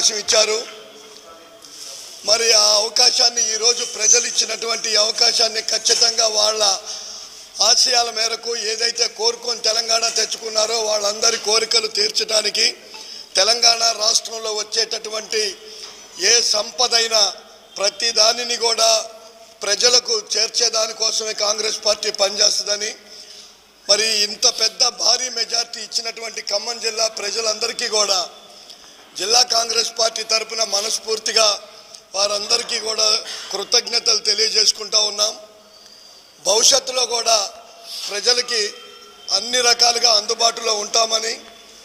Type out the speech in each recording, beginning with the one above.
అవకాశం ఇచ్చారు మరి ఆ అవకాశాన్ని ఈరోజు ప్రజలు ఇచ్చినటువంటి ఈ అవకాశాన్ని ఖచ్చితంగా వాళ్ళ ఆశయాల మేరకు ఏదైతే కోరుకొని తెలంగాణ తెచ్చుకున్నారో వాళ్ళందరి కోరికలు తీర్చడానికి తెలంగాణ రాష్ట్రంలో వచ్చేటటువంటి ఏ సంపదైనా ప్రతి దానిని కూడా ప్రజలకు చేర్చే దానికోసమే కాంగ్రెస్ పార్టీ పనిచేస్తుందని మరి ఇంత పెద్ద భారీ మెజార్టీ ఇచ్చినటువంటి ఖమ్మం జిల్లా ప్రజలందరికీ కూడా జిల్లా కాంగ్రెస్ పార్టీ తరపున మనస్ఫూర్తిగా వారందరికీ కూడా కృతజ్ఞతలు తెలియజేసుకుంటా ఉన్నాం భవిష్యత్తులో కూడా ప్రజలకి అన్ని రకాలుగా అందుబాటులో ఉంటామని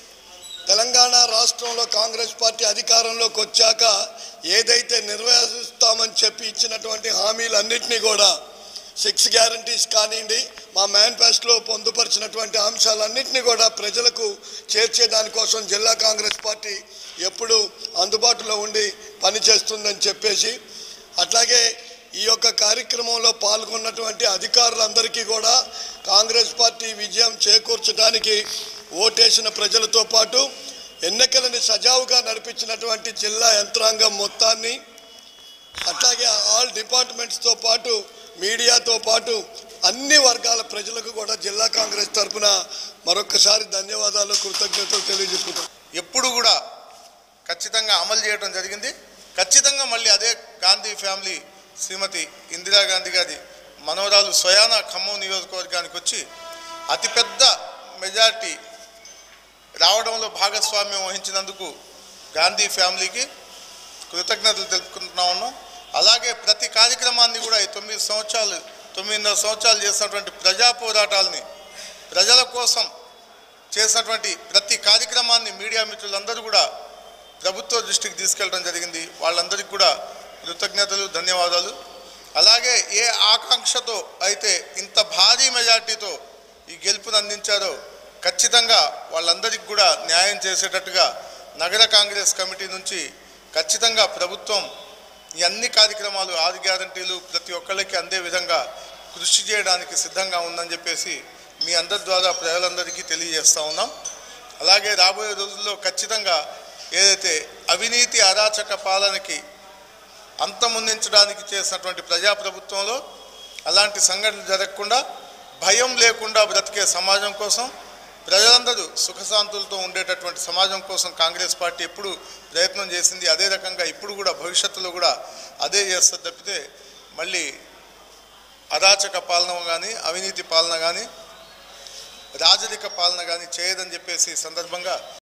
తెలంగాణ రాష్ట్రంలో కాంగ్రెస్ పార్టీ అధికారంలోకి వచ్చాక ఏదైతే నిర్వహిస్తామని చెప్పి ఇచ్చినటువంటి హామీలన్నింటినీ కూడా సిక్స్ గ్యారంటీస్ కానివ్వండి మా మేనిఫెస్టోలో పొందుపరిచినటువంటి అంశాలన్నింటినీ కూడా ప్రజలకు చేర్చే దానికోసం జిల్లా కాంగ్రెస్ పార్టీ ఎప్పుడు అందుబాటులో ఉండి పనిచేస్తుందని చెప్పేసి అట్లాగే ఈ యొక్క కార్యక్రమంలో పాల్గొన్నటువంటి అధికారులందరికీ కూడా కాంగ్రెస్ పార్టీ విజయం చేకూర్చడానికి ఓటేసిన ప్రజలతో పాటు ఎన్నికలని సజావుగా నడిపించినటువంటి జిల్లా యంత్రాంగం మొత్తాన్ని అట్లాగే ఆల్ డిపార్ట్మెంట్స్తో పాటు మీడియాతో పాటు అన్ని వర్గాల ప్రజలకు కూడా జిల్లా కాంగ్రెస్ తరఫున మరొకసారి ధన్యవాదాలు కృతజ్ఞతలు తెలియజేసుకుంటాం ఎప్పుడు కూడా ఖచ్చితంగా అమలు చేయడం జరిగింది ఖచ్చితంగా మళ్ళీ అదే గాంధీ ఫ్యామిలీ శ్రీమతి ఇందిరాగాంధీ గారి మనవరాలు స్వయాన ఖమ్మం నియోజకవర్గానికి వచ్చి అతిపెద్ద మెజార్టీ రావడంలో భాగస్వామ్యం వహించినందుకు గాంధీ ఫ్యామిలీకి కృతజ్ఞతలు తెలుపుకుంటున్నా ఉన్నాం అలాగే ప్రతి కార్యక్రమాన్ని కూడా ఈ తొమ్మిది సంవత్సరాలు తొమ్మిదిన్నర సంవత్సరాలు చేసినటువంటి ప్రజా పోరాటాలని ప్రజల కోసం చేసినటువంటి ప్రతి కార్యక్రమాన్ని మీడియా మిత్రులందరూ కూడా ప్రభుత్వ దృష్టికి తీసుకెళ్ళడం జరిగింది వాళ్ళందరికీ కూడా కృతజ్ఞతలు ధన్యవాదాలు అలాగే ఏ ఆకాంక్షతో అయితే ఇంత భారీ మెజార్టీతో ఈ గెలుపును అందించారో ఖచ్చితంగా వాళ్ళందరికీ కూడా న్యాయం చేసేటట్టుగా నగర కాంగ్రెస్ కమిటీ నుంచి ఖచ్చితంగా ప్రభుత్వం ఈ అన్ని కార్యక్రమాలు ఆరు గ్యారంటీలు ప్రతి ఒక్కళ్ళకి అందే విధంగా కృషి చేయడానికి సిద్ధంగా ఉందని చెప్పేసి మీ అందరి ద్వారా ప్రజలందరికీ తెలియజేస్తూ ఉన్నాం అలాగే రాబోయే రోజుల్లో ఖచ్చితంగా ఏదైతే అవినీతి అరాచక పాలనకి అంతమొందించడానికి చేసినటువంటి ప్రజాప్రభుత్వంలో అలాంటి సంఘటనలు జరగకుండా భయం లేకుండా బ్రతికే సమాజం కోసం ప్రజలందరూ సుఖశాంతులతో ఉండేటటువంటి సమాజం కోసం కాంగ్రెస్ పార్టీ ఎప్పుడు ప్రయత్నం చేసింది అదే రకంగా ఇప్పుడు కూడా భవిష్యత్తులో కూడా అదే చేస్తుంది తప్పితే మళ్ళీ అరాచక పాలన కానీ అవినీతి పాలన కానీ రాజరిక పాలన కానీ చేయదని చెప్పేసి ఈ సందర్భంగా